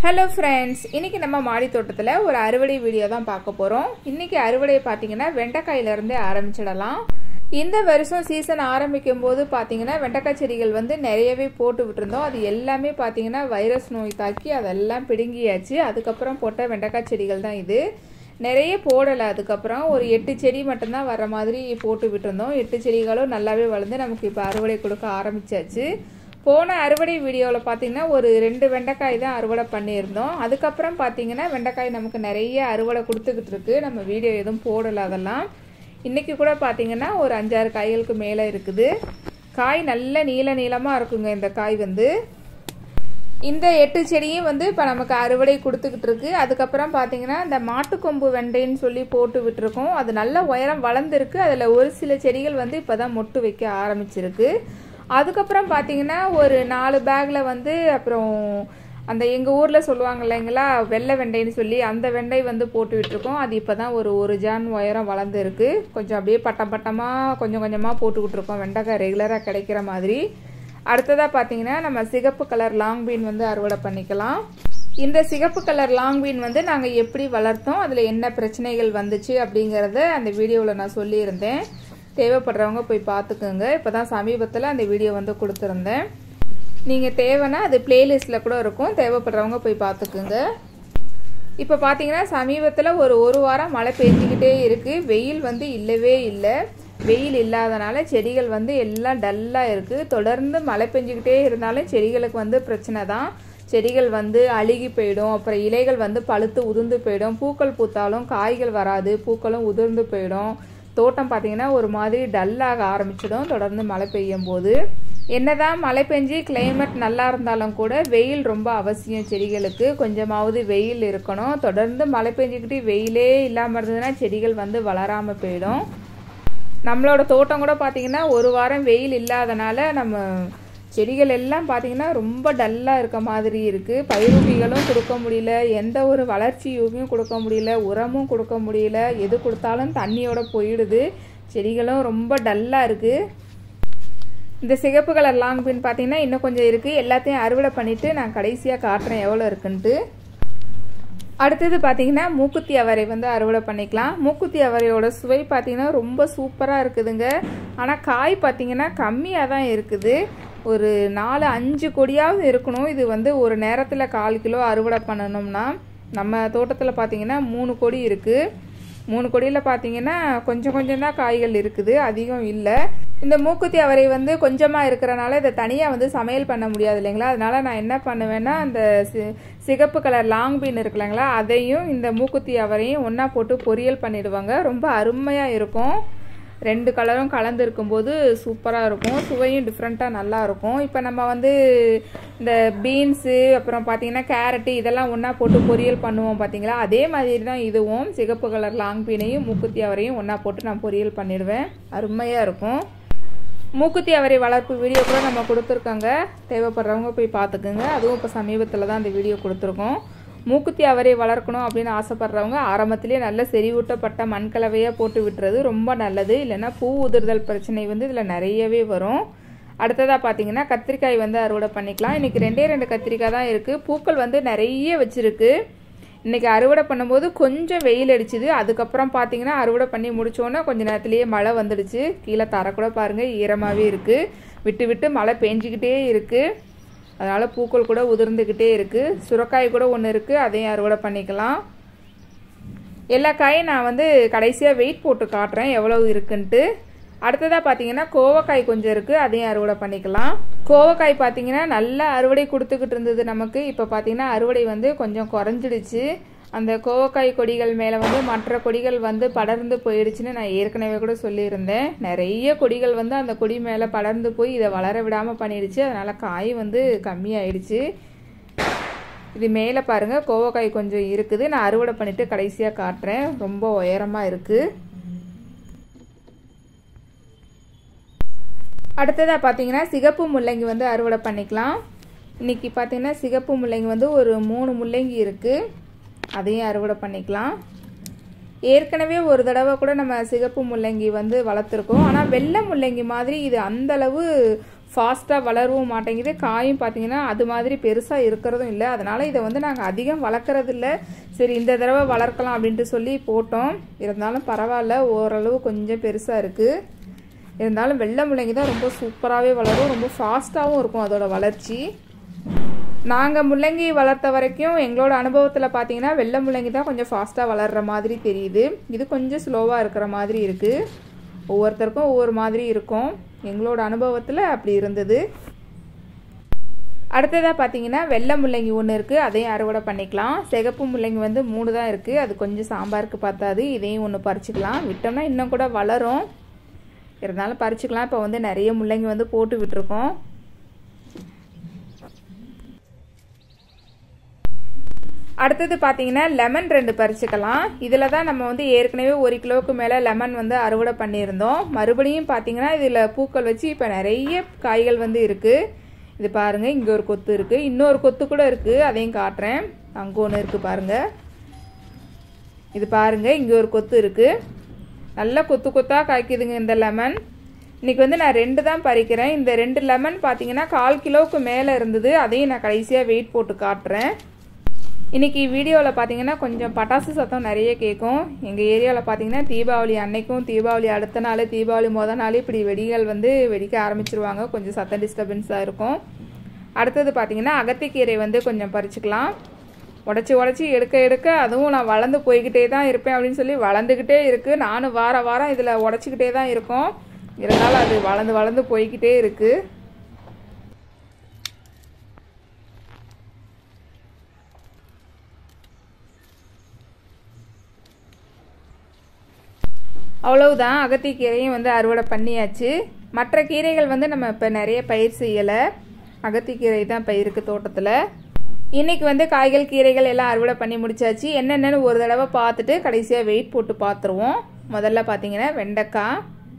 hello friends இன்றைக்கி நம்ம மாடி தோட்டத்தில் ஒரு அறுவடை வீடியோ தான் பார்க்க போகிறோம் இன்றைக்கி அறுவடை பார்த்தீங்கன்னா வெண்டைக்காயிலேருந்தே ஆரம்பிச்சிடலாம் இந்த வருஷம் சீசன் ஆரம்பிக்கும் போது பார்த்தீங்கன்னா வெண்டைக்காய் செடிகள் வந்து நிறையவே போட்டு விட்டுருந்தோம் அது எல்லாமே பார்த்தீங்கன்னா வைரஸ் நோய் தாக்கி அதெல்லாம் பிடுங்கியாச்சு அதுக்கப்புறம் போட்ட வெண்டைக்காய் செடிகள் தான் இது நிறைய போடலை அதுக்கப்புறம் ஒரு எட்டு செடி மட்டும்தான் வர மாதிரி போட்டு விட்டுருந்தோம் எட்டு செடிகளும் நல்லாவே வளர்ந்து நமக்கு இப்போ அறுவடை கொடுக்க ஆரம்பிச்சாச்சு போன அறுவடை வீடியோவில் பார்த்தீங்கன்னா ஒரு ரெண்டு வெண்டைக்காய் தான் அறுவடை பண்ணியிருந்தோம் அதுக்கப்புறம் பார்த்தீங்கன்னா வெண்டைக்காய் நமக்கு நிறைய அறுவடை கொடுத்துக்கிட்டு இருக்கு நம்ம வீடியோ எதுவும் போடலை அதெல்லாம் இன்றைக்கி கூட பார்த்தீங்கன்னா ஒரு அஞ்சாறு காய்களுக்கு மேலே இருக்குது காய் நல்ல நீள நீளமாக இருக்குங்க இந்த காய் வந்து இந்த எட்டு செடியும் வந்து இப்போ நமக்கு அறுவடை கொடுத்துக்கிட்டு இருக்கு அதுக்கப்புறம் பார்த்தீங்கன்னா இந்த மாட்டுக்கொம்பு வெண்டைன்னு சொல்லி போட்டு விட்டுருக்கோம் அது நல்ல உயரம் வளர்ந்துருக்கு அதில் ஒரு சில செடிகள் வந்து இப்போ தான் மொட்டு வைக்க ஆரம்பிச்சிருக்கு அதுக்கப்புறம் பார்த்தீங்கன்னா ஒரு நாலு பேக்கில் வந்து அப்புறம் அந்த எங்கள் ஊரில் சொல்லுவாங்க இல்லைங்களா வெள்ளை வெண்டைன்னு சொல்லி அந்த வெண்டை வந்து போட்டு விட்டுருக்கோம் அது இப்போ தான் ஒரு ஒரு ஜான் உயரம் வளர்ந்துருக்கு கொஞ்சம் அப்படியே பட்டம் பட்டமாக கொஞ்சம் கொஞ்சமாக போட்டு விட்ருக்கோம் வெண்டைக்காய் ரெகுலராக கிடைக்கிற மாதிரி அடுத்ததாக பார்த்தீங்கன்னா நம்ம சிகப்பு கலர் லாங் பீன் வந்து அறுவடை பண்ணிக்கலாம் இந்த சிகப்பு கலர் லாங் பீன் வந்து நாங்கள் எப்படி வளர்த்தோம் அதில் என்ன பிரச்சனைகள் வந்துச்சு அப்படிங்கிறத அந்த வீடியோவில் நான் சொல்லியிருந்தேன் தேவைப்படுறவங்க போய் பார்த்துக்குங்க இப்போ தான் சமீபத்தில் அந்த வீடியோ வந்து கொடுத்துருந்தேன் நீங்கள் தேவைன்னா அது பிளேலிஸ்ட்டில் கூட இருக்கும் தேவைப்படுறவங்க போய் பார்த்துக்குங்க இப்போ பார்த்தீங்கன்னா சமீபத்தில் ஒரு ஒரு வாரம் மழை பெஞ்சிக்கிட்டே இருக்குது வெயில் வந்து இல்லவே இல்லை வெயில் இல்லாதனால செடிகள் வந்து எல்லாம் டல்லாக இருக்குது தொடர்ந்து மழை பெஞ்சிக்கிட்டே இருந்தாலும் செடிகளுக்கு வந்து பிரச்சனை தான் செடிகள் வந்து அழுகி போயிடும் அப்புறம் இலைகள் வந்து பழுத்து உதிர்ந்து போயிடும் பூக்கள் பூத்தாலும் காய்கள் வராது பூக்களும் உதிர்ந்து போயிடும் தோட்டம் பார்த்தீங்கன்னா ஒரு மாதிரி டல்லாக ஆரம்பிச்சிடும் தொடர்ந்து மழை பெய்யும் போது என்னதான் மழை பெஞ்சு கிளைமேட் நல்லா இருந்தாலும் கூட வெயில் ரொம்ப அவசியம் செடிகளுக்கு கொஞ்சமாவது வெயில் இருக்கணும் தொடர்ந்து மழை பெஞ்சுக்கிட்டு வெயிலே இல்லாமல் இருந்ததுன்னா செடிகள் வந்து வளராமல் போயிடும் நம்மளோட தோட்டம் கூட பார்த்தீங்கன்னா ஒரு வாரம் வெயில் இல்லாதனால நம்ம செடிகள் எல்லாம் பார்த்தீங்கன்னா ரொம்ப டல்லாக இருக்க மாதிரி இருக்குது பயிரூட்டிகளும் கொடுக்க முடியல எந்த ஒரு வளர்ச்சி யூகியும் கொடுக்க முடியல உரமும் கொடுக்க முடியல எது கொடுத்தாலும் தண்ணியோட போயிடுது செடிகளும் ரொம்ப டல்லாக இருக்குது இந்த சிகப்பு கலர் லாங் பின் பார்த்தீங்கன்னா இன்னும் கொஞ்சம் இருக்குது எல்லாத்தையும் அறுவடை பண்ணிவிட்டு நான் கடைசியாக காட்டுறேன் எவ்வளோ இருக்குன்ட்டு அடுத்தது பார்த்தீங்கன்னா மூக்குத்தி அவரை வந்து அறுவடை பண்ணிக்கலாம் மூக்குத்தி அவரையோட சுவை பார்த்தீங்கன்னா ரொம்ப சூப்பராக இருக்குதுங்க ஆனால் காய் பார்த்தீங்கன்னா கம்மியாக தான் இருக்குது ஒரு நாலு அஞ்சு கொடியாவது இருக்கணும் இது வந்து ஒரு நேரத்தில் கால் கிலோ அறுவடை பண்ணணும்னா நம்ம தோட்டத்தில் பார்த்தீங்கன்னா மூணு கொடி இருக்குது மூணு கொடியில் பார்த்தீங்கன்னா கொஞ்சம் கொஞ்சம் தான் காய்கள் இருக்குது அதிகம் இல்லை இந்த மூக்குத்தி அவரை வந்து கொஞ்சமாக இருக்கிறனால இதை தனியாக வந்து சமையல் பண்ண முடியாது இல்லைங்களா அதனால நான் என்ன பண்ணுவேன்னா அந்த சிகப்பு கலர் லாங் பீன் இருக்கு இல்லைங்களா அதையும் இந்த மூக்குத்தி அவரையும் ஒன்றா போட்டு பொரியல் பண்ணிடுவாங்க ரொம்ப அருமையாக இருக்கும் ரெண்டு கலரும் கலந்து இருக்கும்போது சூப்பராக இருக்கும் சுவையும் டிஃப்ரெண்ட்டாக நல்லா இருக்கும் இப்போ நம்ம வந்து இந்த பீன்ஸு அப்புறம் பார்த்தீங்கன்னா கேரட்டு இதெல்லாம் ஒன்றா போட்டு பொரியல் பண்ணுவோம் பார்த்தீங்களா அதே மாதிரி தான் இதுவும் சிகப்பு கலர் லாங் பீனையும் மூக்குத்தி அவரையும் ஒன்றா போட்டு நான் பொரியல் பண்ணிடுவேன் அருமையாக இருக்கும் மூக்குத்தி அவரை வளர்ப்பு வீடியோ கூட நம்ம கொடுத்துருக்கோங்க தேவைப்படுறவங்க போய் பார்த்துக்குங்க அதுவும் இப்போ சமீபத்தில் தான் அந்த வீடியோ கொடுத்துருக்கோம் மூக்குத்தி அவரை வளர்க்கணும் அப்படின்னு ஆசைப்படுறவங்க ஆரம்பத்திலே நல்ல செறிவூட்டப்பட்ட மண்கலவையாக போட்டு விட்டுறது ரொம்ப நல்லது இல்லைன்னா பூ உதிர்தல் பிரச்சனை வந்து இதில் நிறையவே வரும் அடுத்ததாக பார்த்தீங்கன்னா கத்திரிக்காய் வந்து அறுவடை பண்ணிக்கலாம் இன்றைக்கி ரெண்டே ரெண்டு கத்திரிக்காய் தான் இருக்குது பூக்கள் வந்து நிறைய வச்சுருக்கு இன்றைக்கி அறுவடை பண்ணும்போது கொஞ்சம் வெயில் அடிச்சுது அதுக்கப்புறம் பார்த்தீங்கன்னா அறுவடை பண்ணி முடித்தோன்னே கொஞ்சம் நேரத்துலேயே மழை வந்துடுச்சு கீழே தரக்கூட பாருங்கள் ஈரமாகவே இருக்குது விட்டு விட்டு மழை பெஞ்சிக்கிட்டே இருக்குது அதனால் பூக்கள் கூட உதிர்ந்துக்கிட்டே இருக்குது சுரக்காய் கூட ஒன்று இருக்குது அதையும் அறுவடை பண்ணிக்கலாம் எல்லா காயும் நான் வந்து கடைசியாக வெயிட் போட்டு காட்டுறேன் எவ்வளோ இருக்குன்ட்டு அடுத்ததாக பார்த்தீங்கன்னா கோவக்காய் கொஞ்சம் இருக்குது அதையும் அறுவடை பண்ணிக்கலாம் கோவக்காய் பார்த்தீங்கன்னா நல்லா அறுவடை கொடுத்துக்கிட்டு இருந்தது நமக்கு இப்போ பார்த்தீங்கன்னா அறுவடை வந்து கொஞ்சம் குறைஞ்சிடுச்சு அந்த கோவக்காய் கொடிகள் மேலே வந்து மற்ற கொடிகள் வந்து படர்ந்து போயிடுச்சுன்னு நான் ஏற்கனவே கூட சொல்லியிருந்தேன் நிறைய கொடிகள் வந்து அந்த கொடி மேலே படர்ந்து போய் இதை வளர விடாமல் பண்ணிடுச்சு அதனால் காய் வந்து கம்மியாயிடுச்சு இது மேலே பாருங்கள் கோவக்காய் கொஞ்சம் இருக்குது நான் அறுவடை பண்ணிவிட்டு கடைசியாக காட்டுறேன் ரொம்ப உயரமாக இருக்குது அடுத்ததாக பார்த்தீங்கன்னா சிகப்பு முள்ளங்கி வந்து அறுவடை பண்ணிக்கலாம் இன்றைக்கி பார்த்தீங்கன்னா சிகப்பு முள்ளங்கி வந்து ஒரு மூணு முள்ளங்கி இருக்குது அதையும் அறுவடை பண்ணிக்கலாம் ஏற்கனவே ஒரு தடவை கூட நம்ம சிகப்பு முள்ளங்கி வந்து வளர்த்துருக்கோம் ஆனால் வெள்ளை முள்ளங்கி மாதிரி இது அந்தளவு ஃபாஸ்ட்டாக வளரவும் மாட்டேங்குது காயும் பார்த்தீங்கன்னா அது மாதிரி பெருசாக இருக்கிறதும் இல்லை அதனால் இதை வந்து நாங்கள் அதிகம் வளர்க்குறதில்ல சரி இந்த தடவை வளர்க்கலாம் அப்படின்ட்டு சொல்லி போட்டோம் இருந்தாலும் பரவாயில்ல ஓரளவு கொஞ்சம் பெருசாக இருக்குது இருந்தாலும் வெள்ளை முள்ளங்கி தான் ரொம்ப சூப்பராகவே வளரும் ரொம்ப ஃபாஸ்ட்டாகவும் இருக்கும் அதோட வளர்ச்சி நாங்கள் முள்ளங்கி வளர்த்த வரைக்கும் எங்களோட அனுபவத்தில் பார்த்தீங்கன்னா வெள்ளை முள்ளங்கி தான் கொஞ்சம் ஃபாஸ்ட்டாக வளர்கிற மாதிரி தெரியுது இது கொஞ்சம் ஸ்லோவாக இருக்கிற மாதிரி இருக்குது ஒவ்வொருத்தருக்கும் ஒவ்வொரு மாதிரி இருக்கும் எங்களோட அனுபவத்தில் அப்படி இருந்தது அடுத்ததாக பார்த்தீங்கன்னா வெள்ளை முள்ளங்கி ஒன்று இருக்குது அதையும் அறுவடை பண்ணிக்கலாம் சிகப்பு முள்ளங்கி வந்து மூணு தான் இருக்குது அது கொஞ்சம் சாம்பாருக்கு பார்த்தாது இதையும் ஒன்று பறிச்சுக்கலாம் விட்டோம்னா இன்னும் கூட வளரும் இருந்தாலும் பறிச்சுக்கலாம் இப்போ வந்து நிறைய முள்ளங்கி வந்து போட்டு விட்டுருக்கோம் அடுத்தது பார்த்தீங்கன்னா லெமன் ரெண்டு பறிச்சுக்கலாம் இதில் தான் நம்ம வந்து ஏற்கனவே ஒரு கிலோவுக்கு மேலே லெமன் வந்து அறுவடை பண்ணியிருந்தோம் மறுபடியும் பார்த்தீங்கன்னா இதில் பூக்கள் வச்சு இப்போ நிறைய காய்கள் வந்து இருக்குது இது பாருங்கள் இங்கே ஒரு கொத்து இருக்குது இன்னொரு கொத்து கூட இருக்குது அதையும் காட்டுறேன் அங்கே ஒன்று இருக்குது பாருங்கள் இது பாருங்கள் இங்கே ஒரு கொத்து இருக்குது நல்லா கொத்து கொத்தாக காய்க்குதுங்க இந்த லெமன் இன்றைக்கி வந்து நான் ரெண்டு தான் பறிக்கிறேன் இந்த ரெண்டு லெமன் பார்த்தீங்கன்னா கால் கிலோவுக்கு மேலே இருந்தது அதையும் நான் கடைசியாக வெயிட் போட்டு காட்டுறேன் இன்றைக்கி வீடியோவில் பார்த்தீங்கன்னா கொஞ்சம் பட்டாசு சத்தம் நிறைய கேட்கும் எங்கள் ஏரியாவில் பார்த்தீங்கன்னா தீபாவளி அன்னைக்கும் தீபாவளி அடுத்த நாள் தீபாவளி மொதல் நாள் இப்படி வெடிகள் வந்து வெடிக்க ஆரம்பிச்சிருவாங்க கொஞ்சம் சத்த டிஸ்டர்பன்ஸாக இருக்கும் அடுத்தது பார்த்தீங்கன்னா அகத்திக்கீரை வந்து கொஞ்சம் பறிச்சுக்கலாம் உடச்சி உடச்சி எடுக்க எடுக்க அதுவும் நான் வளர்ந்து போய்கிட்டே தான் இருப்பேன் அப்படின்னு சொல்லி வளர்ந்துக்கிட்டே இருக்குது நானும் வார வாரம் இதில் உடச்சிக்கிட்டே தான் இருக்கோம் இருந்தாலும் அது வளர்ந்து வளர்ந்து போய்கிட்டே இருக்குது அவ்வளவுதான் அகத்திக்கீரையும் வந்து அறுவடை பண்ணியாச்சு மற்ற கீரைகள் வந்து நம்ம இப்போ நிறைய பயிர் செய்யலை அகத்திக்கீரை தான் பயிருக்கு தோட்டத்தில் இன்றைக்கி வந்து காய்கள் கீரைகள் எல்லாம் அறுவடை பண்ணி முடிச்சாச்சு என்னென்னு ஒரு தடவை பார்த்துட்டு கடைசியாக வெயிட் போட்டு பார்த்துருவோம் முதல்ல பார்த்தீங்கன்னா வெண்டைக்காய்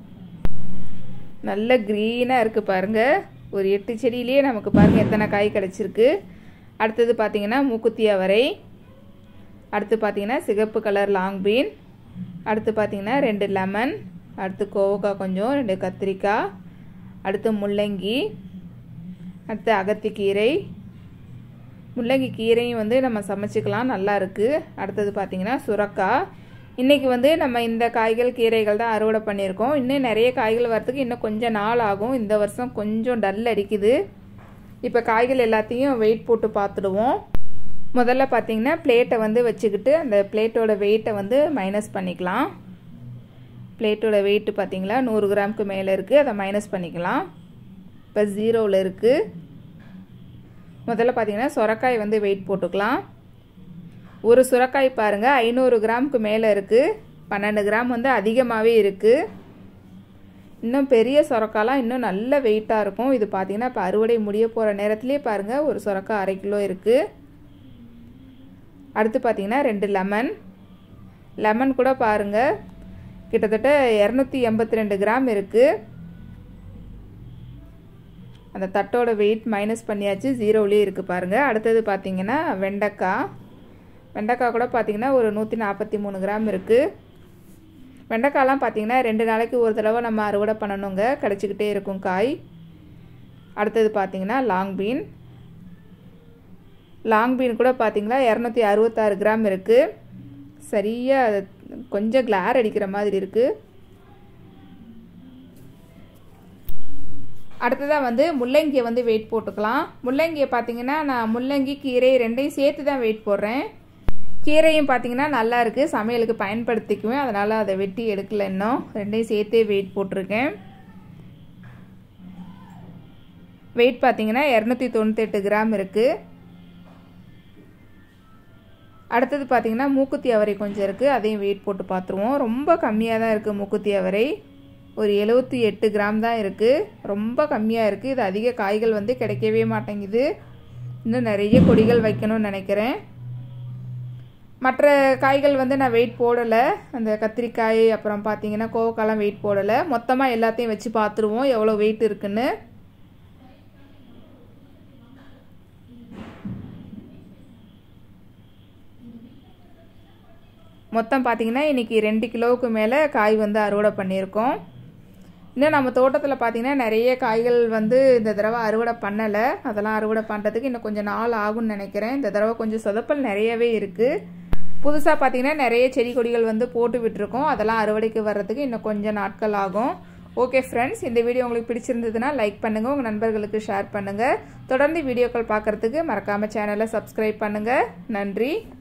நல்ல க்ரீனாக இருக்குது பாருங்கள் ஒரு எட்டு செடியிலேயே நமக்கு பாருங்கள் எத்தனை காய் கிடச்சிருக்கு அடுத்தது பார்த்தீங்கன்னா மூக்குத்தி அவரை அடுத்து பார்த்தீங்கன்னா சிகப்பு கலர் லாங் பீன் அடுத்து பார்த்தீங்கன்னா ரெண்டு லெமன் அடுத்து கோவக்காய் கொஞ்சம் ரெண்டு கத்திரிக்காய் அடுத்து முள்ளங்கி அடுத்து அகத்திக்கீரை முள்ளங்கி கீரையும் வந்து நம்ம சமைச்சிக்கலாம் நல்லா இருக்குது அடுத்தது பார்த்திங்கன்னா சுரக்காய் இன்றைக்கி வந்து நம்ம இந்த காய்கள் கீரைகள் தான் அறுவடை பண்ணியிருக்கோம் இன்னும் நிறைய காய்கள் வரத்துக்கு இன்னும் கொஞ்சம் நாள் ஆகும் இந்த வருஷம் கொஞ்சம் டல் அடிக்குது இப்போ காய்கள் எல்லாத்தையும் வெயிட் போட்டு பார்த்துடுவோம் முதல்ல பார்த்தீங்கன்னா பிளேட்டை வந்து வச்சுக்கிட்டு அந்த பிளேட்டோட வெயிட்டை வந்து மைனஸ் பண்ணிக்கலாம் பிளேட்டோட வெயிட்டு பார்த்தீங்களா நூறு கிராமுக்கு மேலே இருக்குது அதை மைனஸ் பண்ணிக்கலாம் இப்போ ஜீரோவில் இருக்குது முதல்ல பார்த்தீங்கன்னா சுரக்காய் வந்து வெயிட் போட்டுக்கலாம் ஒரு சுரக்காய் பாருங்கள் ஐநூறு கிராமுக்கு மேலே இருக்குது பன்னெண்டு கிராம் வந்து அதிகமாகவே இருக்குது இன்னும் பெரிய சுரக்காலாம் இன்னும் நல்ல வெயிட்டாக இருக்கும் இது பார்த்தீங்கன்னா இப்போ அறுவடை முடிய போகிற நேரத்துலேயே பாருங்கள் ஒரு சுரக்காய் அரை கிலோ இருக்குது அடுத்து பார்த்தீங்கன்னா ரெண்டு லெமன் லெமன் கூட பாருங்கள் கிட்டத்தட்ட இரநூத்தி எண்பத்தி ரெண்டு கிராம் இருக்குது அந்த தட்டோட வெயிட் மைனஸ் பண்ணியாச்சு ஜீரோவிலே இருக்குது பாருங்கள் அடுத்தது பார்த்தீங்கன்னா வெண்டைக்காய் வெண்டைக்காய் கூட பார்த்தீங்கன்னா ஒரு நூற்றி நாற்பத்தி மூணு கிராம் இருக்குது வெண்டைக்காய்லாம் பார்த்தீங்கன்னா ரெண்டு நாளைக்கு ஒரு தடவை நம்ம அறுவடை பண்ணணுங்க கிடச்சிக்கிட்டே இருக்கும் காய் அடுத்தது பார்த்தீங்கன்னா லாங் பீன் லாங் பீன் கூட பார்த்தீங்களா இரநூத்தி அறுபத்தாறு கிராம் இருக்குது சரியாக கொஞ்சம் கிளார் அடிக்கிற மாதிரி இருக்குது அடுத்ததாக வந்து முள்ளங்கியை வந்து வெயிட் போட்டுக்கலாம் முள்ளங்கியை பார்த்தீங்கன்னா நான் முள்ளங்கி கீரை ரெண்டையும் சேர்த்து தான் வெயிட் போடுறேன் கீரையும் பார்த்தீங்கன்னா நல்லா இருக்குது சமையலுக்கு பயன்படுத்திக்குவேன் அதனால் அதை வெட்டி எடுக்கல இன்னும் ரெண்டையும் சேர்த்தே வெயிட் போட்டிருக்கேன் வெயிட் பார்த்தீங்கன்னா இரநூத்தி தொண்ணூத்தெட்டு கிராம் இருக்குது அடுத்தது பார்த்தீங்கன்னா மூக்குத்தி அவரை கொஞ்சம் இருக்குது அதையும் வெயிட் போட்டு பார்த்துருவோம் ரொம்ப கம்மியாக தான் இருக்குது மூக்குத்தி அவரை ஒரு எழுபத்தி எட்டு கிராம் தான் இருக்குது ரொம்ப கம்மியாக இருக்குது இது அதிக காய்கள் வந்து கிடைக்கவே மாட்டேங்குது இன்னும் நிறைய கொடிகள் வைக்கணும்னு நினைக்கிறேன் மற்ற காய்கள் வந்து நான் வெயிட் போடலை அந்த கத்திரிக்காய் அப்புறம் பார்த்தீங்கன்னா கோவக்காய்லாம் வெயிட் போடலை மொத்தமாக எல்லாத்தையும் வச்சு பார்த்துருவோம் எவ்வளோ வெயிட் இருக்குன்னு மொத்தம் பார்த்தீங்கன்னா இன்றைக்கி ரெண்டு கிலோவுக்கு மேலே காய் வந்து அறுவடை பண்ணியிருக்கோம் இன்னும் நம்ம தோட்டத்தில் பார்த்தீங்கன்னா நிறைய காய்கள் வந்து இந்த தடவை அறுவடை பண்ணலை அதெல்லாம் அறுவடை பண்ணுறதுக்கு இன்னும் கொஞ்சம் நாள் ஆகும்னு நினைக்கிறேன் இந்த தடவை கொஞ்சம் சொதப்பல் நிறையவே இருக்குது புதுசாக பார்த்தீங்கன்னா நிறைய செடி கொடிகள் வந்து போட்டு விட்டுருக்கோம் அதெல்லாம் அறுவடைக்கு வர்றதுக்கு இன்னும் கொஞ்சம் நாட்கள் ஆகும் ஓகே ஃப்ரெண்ட்ஸ் இந்த வீடியோ உங்களுக்கு பிடிச்சிருந்ததுன்னா லைக் பண்ணுங்கள் உங்கள் நண்பர்களுக்கு ஷேர் பண்ணுங்கள் தொடர்ந்து வீடியோக்கள் பார்க்குறதுக்கு மறக்காமல் சேனலை சப்ஸ்கிரைப் பண்ணுங்கள் நன்றி